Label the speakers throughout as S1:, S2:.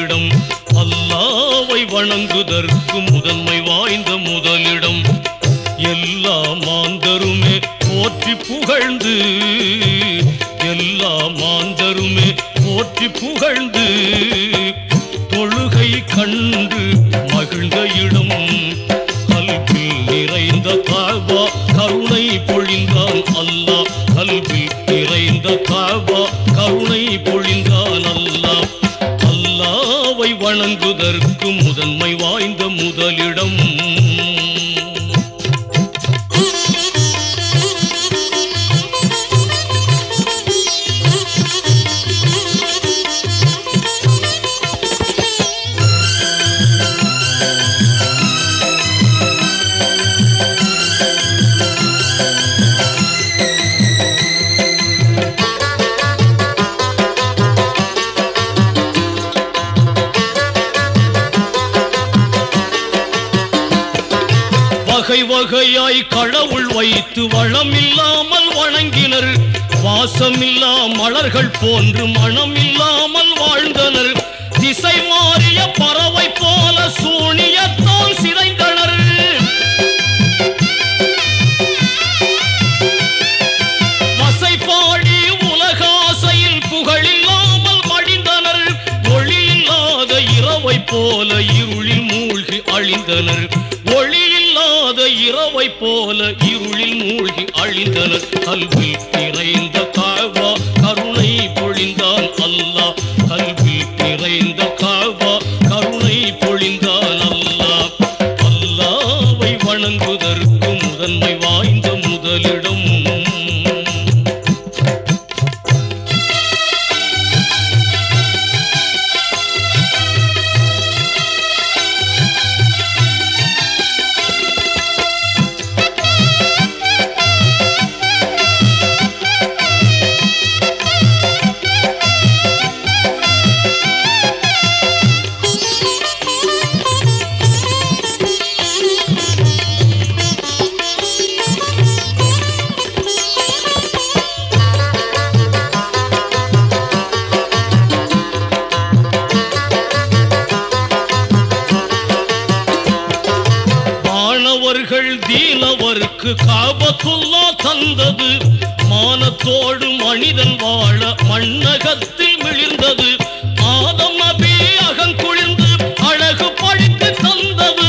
S1: முதலிடம் அல்லாவை வணங்குதற்கு முதன்மை வாய்ந்த முதலிடம் எல்லா மாந்தருமே போற்றி புகழ்ந்து எல்லா மாந்தருமே போற்றி புகழ்ந்து தொழுகை கண்டு மகிழ்ந்த இடம் கல்வில் நிறைந்த காபா கருணை பொழிந்தான் அல்லாஹ் கல்வில் நிறைந்த காபா கருணை பொழிந்தான் அல்லாஹ் அல்லாவை வணங்குதற்கு முதன்மை வாய்ந்த முதலிடம் வகை வகையாய் கடவுள் வைத்து வளமில்லாமல் வணங்கினர் வாசமில்லா மலர்கள் போன்று மனமில்லாமல் வாழ்ந்தனர் திசை மாறிய பறவை போல சூனியத்தால் சிதைந்தனர் வசைபாடி உலகாசையில் புகழில்லாமல் மடிந்தனர் ஒளி இல்லாத இரவை போல இருளில் மூழ்கி அழிந்தனர் ஒளி இல்லாத இரவை போல இருளில் மூழ்கி அழிந்தனர் கல்வில் நிறைந்த காவா கருணை பொழிந்தான் அல்லாஹ் கல்வில் நிறைந்த காவா கருணை பொழிந்தான் அல்லாஹ் அல்லாவை வணங்குதற்கு முதன்மை வாய்ந்த முதலிடம் மாணவர்கள் தீனவருக்கு காபத்துல்லா தந்தது மானத்தோடு மனிதன் வாழ மண்ணகத்தில் மிளிர்ந்தது ஆதம் நபி அகங்குளிர்ந்து அழகு பழித்து தந்தது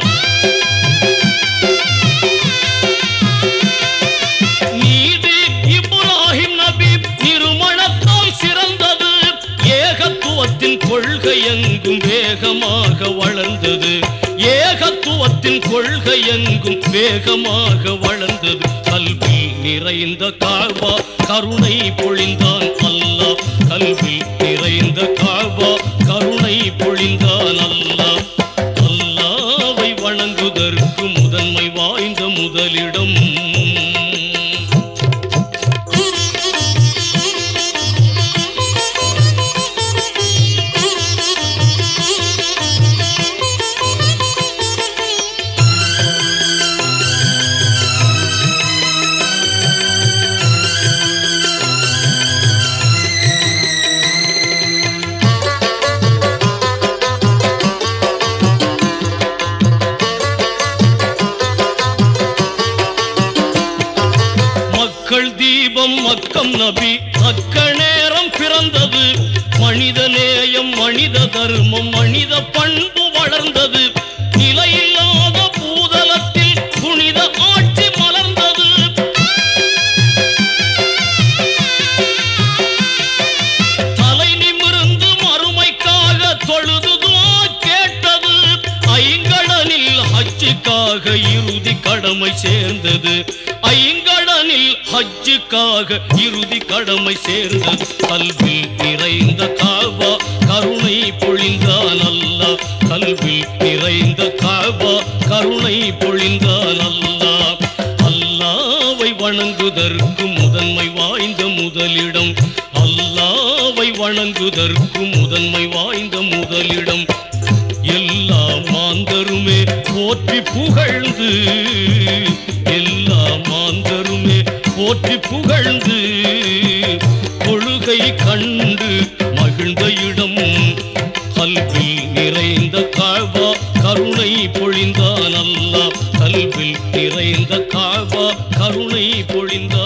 S1: நீதி இப்ராஹிம் நபி திருமணத்தால் சிறந்தது ஏகத்துவத்தின் கொள்கை எங்கும் வேகமாக வளர்ந்தது ஏகத்துவத்தின் கொள்கை எங்கும் வேகமாக வளர்ந்தது கல்வில் நிறைந்த காபா கருணை பொழிந்தான் அல்லாஹ் கல்வில் நிறைந்த காபா கருணை பொழிந்தான் அல்லாஹ் அல்லாவை வணங்குதற்கு முதன்மை வாய்ந்த முதலிடம் மக்கள் தீபம் மக்கம் நபி தக்க நேரம் பிறந்தது மனித நேயம் மனித தர்மம் மனித பண்பு வளர்ந்தது நிலையில்லாத பூதலத்தில் புனித ஆட்சி மலர்ந்தது தலை நிமிர்ந்து மறுமைக்காக தொழுது துஆ கேட்டது ஐங்கடனில் ஹஜ்ஜுக்காக இறுதி கடமை சேர்ந்தது ஐங்கடனில் ஹஜ்ஜுக்காக இறுதி கடமை சேர்ந்தது கல்வில் நிறைந்த காபா கருணை பொழிந்தான் அல்லாஹ் கல்வில் நிறைந்த காபா கருணை பொழிந்தான் அல்லாஹ் அல்லாவை வணங்குதற்கு முதன்மை வாய்ந்த முதலிடம் அல்லாவை வணங்குதற்கு முதன்மை வாய்ந்த முதலிடம் எல்லா மாந்தருமே போற்றி புகழ்ந்து எல்லா மாந்தருமே போற்றி புகழ்ந்து கொள்கை கண்டு மகிழ்ந்த இடம் கல்வில் நிறைந்த காவா கருணை பொழிந்தான் அல்லாஹ் கல்வில் நிறைந்த காவா கருணை பொழிந்தான்